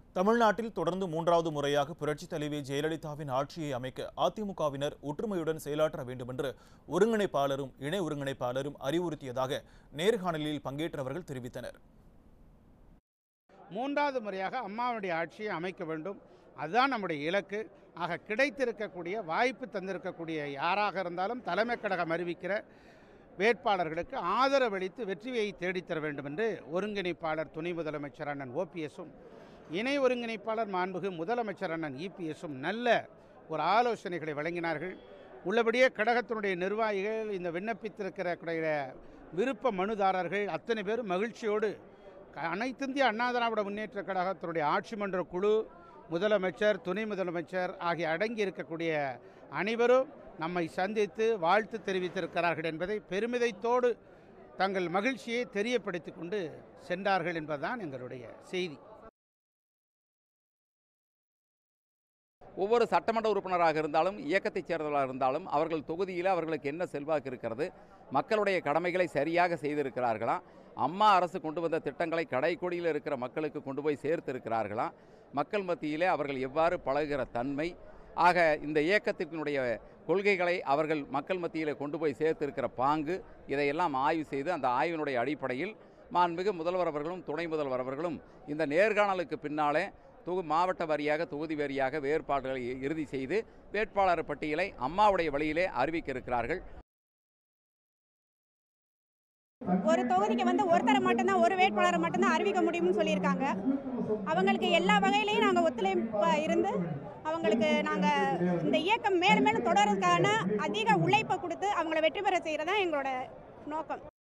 தமிழ்நாட்டில் தொடர்ந்து மூன்றாவது முறையாக புரட்சித் தலைவி ஜெயலலிதாவின் ஆட்சியை அமைக்க அதிமுகவினர் ஒற்றுமையுடன் செயலாற்ற வேண்டுமென்று ஒருங்கிணைப்பாளரும் இணை ஒருங்கிணைப்பாளரும் அறிவுறுத்தியதாக நேர்காணலில் பங்கேற்றவர்கள் தெரிவித்தனர் மூன்றாவது முறையாக அம்மாவுடைய ஆட்சியை அமைக்க வேண்டும் அதுதான் நம்முடைய இலக்கு ஆக கிடைத்திருக்கக்கூடிய வாய்ப்பு தந்திருக்கக்கூடிய யாராக இருந்தாலும் தலைமை கழகம் அறிவிக்கிற வேட்பாளர்களுக்கு ஆதரவளித்து வெற்றியை தேடித்தர வேண்டும் என்று ஒருங்கிணைப்பாளர் துணை முதலமைச்சர் அண்ணன் ஓபிஎஸும் இணை ஒருங்கிணைப்பாளர் மாண்புகு முதலமைச்சர் அண்ணன் இபிஎஸும் நல்ல ஒரு ஆலோசனைகளை வழங்கினார்கள் உள்ளபடியே கழகத்தினுடைய நிர்வாகிகள் இந்த விண்ணப்பித்திருக்கிற கூடிய விருப்ப மனுதாரர்கள் அத்தனை பேரும் மகிழ்ச்சியோடு க- அனைத்திந்திய அண்ணா திராவிட முன்னேற்ற கழகத்தினுடைய ஆட்சி மன்ற குழு முதலமைச்சர் துணை முதலமைச்சர் ஆகிய அடங்கி இருக்கக்கூடிய அனைவரும் நம்மை சந்தித்து வாழ்த்து தெரிவித்திருக்கிறார்கள் என்பதை பெருமிதத்தோடு தங்கள் மகிழ்ச்சியை தெரியப்படுத்திக் கொண்டு சென்றார்கள் என்பதுதான் எங்களுடைய செய்தி ஒவ்வொரு சட்டமன்ற உறுப்பினராக இருந்தாலும் இயக்கத்தைச் சேர்ந்தவர்களாக இருந்தாலும் அவர்கள் தொகுதியில் அவர்களுக்கு என்ன செல்வாக்கு இருக்கிறது மக்களுடைய கடமைகளை சரியாக செய்திருக்கிறார்களா அம்மா அரசு கொண்டு வந்த திட்டங்களை கடைக்கோடியில் இருக்கிற மக்களுக்கு கொண்டு போய் சேர்த்திருக்கிறார்களா மக்கள் மத்தியிலே அவர்கள் எவ்வாறு பழகுகிற தன்மை ஆக இந்த இயக்கத்தினுடைய கொள்கைகளை அவர்கள் மக்கள் மத்தியிலே கொண்டு போய் சேர்த்திருக்கிற பாங்கு இதையெல்லாம் ஆய்வு செய்து அந்த ஆய்வினுடைய அடிப்படையில் மாண்புமிகு முதல்வர் அவர்களும் துணை முதல்வர் அவர்களும் இந்த நேர்காணலுக்கு பின்னாலே தொகு மாவட்ட வாரியாக தொகுதி வாரியாக வேறுபாடுகளை இறுதி செய்து வேட்பாளர் பட்டியலை அம்மாவுடைய வழியிலே அறிவிக்க இருக்கிறார்கள் ஒரு தொகுதிக்கு வந்து ஒருத்தரை மட்டும்தான் ஒரு வேட்பாளரை மட்டும்தான் அறிவிக்க முடியும்னு சொல்லியிருக்காங்க அவங்களுக்கு எல்லா வகையிலையும் நாங்கள் ஒத்துழைப்பா இருந்து அவங்களுக்கு நாங்கள் இந்த இயக்கம் மேலும் மேலும் தொடர்றதுக்கான அதிக உழைப்பை கொடுத்து அவங்கள வெற்றி பெற செய்கிறது தான் எங்களோட நோக்கம்